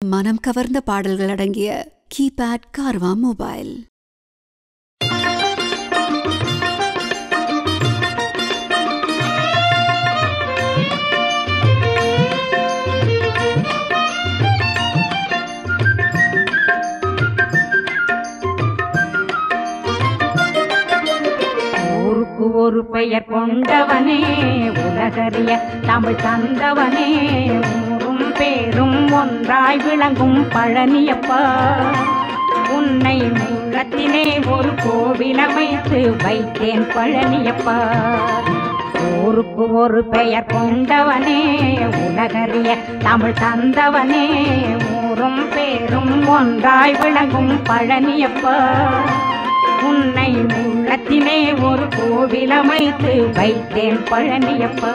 மனம் கவர்ந்த பாடல்கள் அடங்கிய கீபேட் கார்வா மொபைல் ஊருக்கு ஒரு பெயர் கொண்டவனே உலகறிய தமிழ் தந்தவனே ஊரும் பேரும் ஒன்றாய் விளங்கும் பழனியப்பா உன்னை உள்ளத்திலே ஒரு கோவில் அமைத்து வைத்தேன் பழனியப்பா ஊருக்கு ஒரு பெயர் கொண்டவனே உலகறிய தமிழ் தந்தவனே ஊரும் பேரும் ஒன்றாய் விளங்கும் பழனியப்பா உன்னை உள்ளத்திலே ஒரு கோவில் அமைத்து வைத்தேன் பழனியப்பா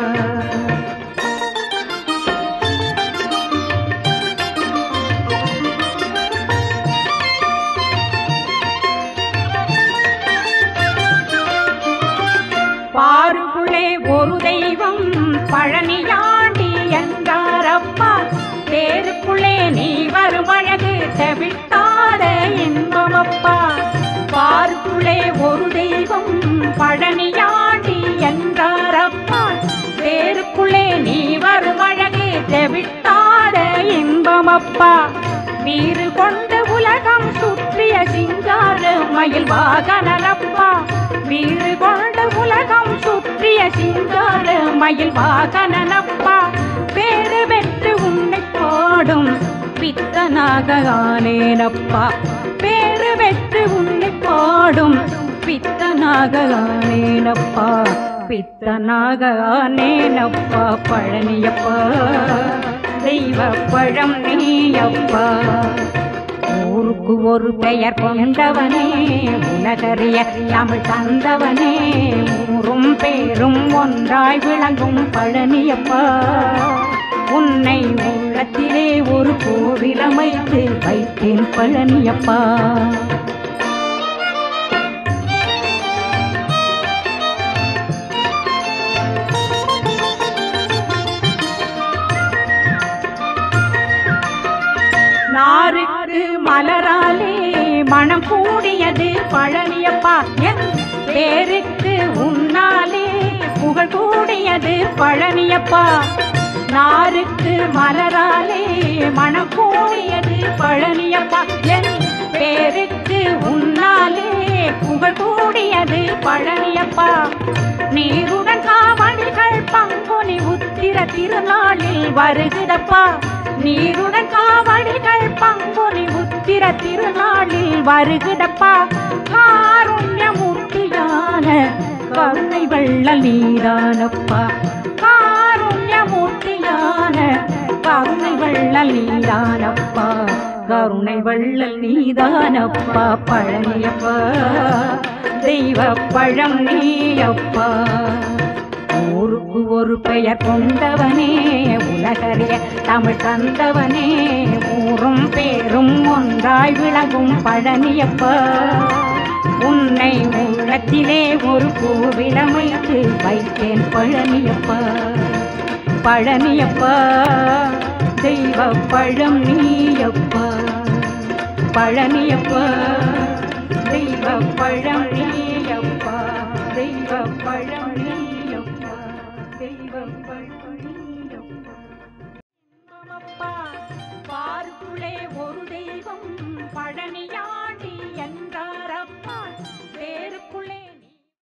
பாருக்குள்ளே ஒரு தெய்வம் பழனியாண்டி என்றாரப்பா தேருக்குள்ளே நீ வரும் அழகு தவிழ்த்தாத இன்பமப்பா பாருக்குள்ளே ஒரு தெய்வம் பழனியாண்டி என்றாரப்பா தேருக்குள்ளே நீ வரும் அழகு தவிழ்த்தாத இன்பமப்பா வீறு கொண்ட உலகம் சுற்றிய சிங்கார மயில் வாகனப்பா வீறு கொண்ட உலகம் சுற்றிய சிங்கார மயில் வாகனப்பா பேரு பெற்று உன்னை பாடும் பித்தனாக ஆனேனப்பா பேரு பெற்று உன்னை பாடும் பித்தனாக ஆனேனப்பா பித்தனாக ஆனேனப்பா பழனியப்பா தெய்வ பழம் நீயப்பா ஊருக்கு ஒரு பெயர் கொண்டவனே உலகறிய தமிழ் தந்தவனே ஊரும் பேரும் ஒன்றாய் விளங்கும் பழனியப்பா உன்னை உள்ளத்திலே ஒரு கோவில் அமைத்து வைத்தேன் பழனியப்பா நாருக்கு மலராலே மனம் கூடியது பழனியப்பா என் பேருக்கு உன்னாலே புகழ் கூடியது பழனியப்பா நாருக்கு மலராலே மனம் கூடியது பழனியப்பா என் பேருக்கு உன்னாலே புகழ் கூடியது பழனியப்பா நீருடன் காவடிகள் பங்குனி உத்திர திருநாளில் வருகிறப்பா நீருடன் காவடிகள் பங்குனி உத்திர திருநாளில் வருகிறப்பா காருண்யமூர்த்தியான கருணை வெள்ளல் நீதானப்பா காருண்யமூர்த்தியான கருணை வெள்ளல் நீதானப்பா கருணை வள்ளல் நீதானப்பா பழனியப்பா தெய்வ பழம் நீயப்பா ஊருக்கு ஒரு பெயர் கொண்டவனே உலகறிய தமிழ் தந்தவனே ஊரும் பேரும் ஒன்றாய் விளங்கும் பழனியப்பா உன்னை உள்ளத்திலே ஒரு கோவில் அமைத்து வைத்தேன் பழனியப்பா பழனியப்பா தெய்வ பழம் நீயப்பா பழனியப்பா தெய்வ பழம் நீயப்பா தெய்வ பழம் நீயப்பா தெய்வ பழம்